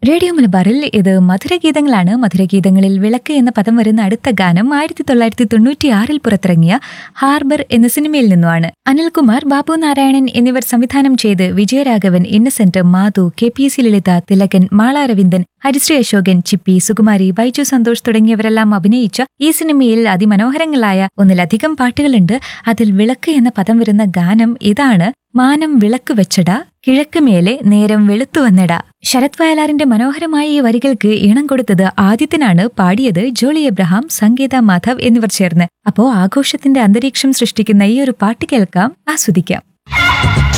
radio മലബാറിൽ ഇത് മധുരഗീതങ്ങളാണ് മധുരഗീതങ്ങളിൽ വിളക്ക് എന്ന പദം വരുന്ന അടുത്ത ഗാനം ആയിരത്തി തൊള്ളായിരത്തി തൊണ്ണൂറ്റി ആറിൽ പുറത്തിറങ്ങിയ ഹാർബർ എന്ന സിനിമയിൽ നിന്നുമാണ് അനിൽകുമാർ ബാബു നാരായണൻ എന്നിവർ സംവിധാനം ചെയ്ത് Vijayaraghavan Innocent Madhu K P C Lalitha Thilakan Mala Ravindan Harisree Ashokan Chippy Sukumari Baiju Santhosh തുടങ്ങിയവരെല്ലാം അഭിനയിച്ച ഈ സിനിമയിൽ അതിമനോഹരങ്ങളായ ഒന്നിലധികം പാട്ടുകളുണ്ട് അതിൽ വിളക്ക് എന്ന പദം വരുന്ന ഗാനം ഇതാണ് മാനം വിളക്ക് വെച്ചടാ കിഴക്ക് മേലെ നേരം വെളുത്തു വന്നടാ ശരത് വയലാറിന്റെ മനോഹരമായ ഈ വരികൾക്ക് ഈണം കൊടുത്തത് ആദിത്യനാണ് പാടിയത് ജോളി എബ്രഹാം സംഗീത മാധവ് എന്നിവർ ചേർന്ന് അപ്പോ ആഘോഷത്തിന്റെ അന്തരീക്ഷം സൃഷ്ടിക്കുന്ന ഈ ഒരു പാട്ട് കേൾക്കാം ആസ്വദിക്കാം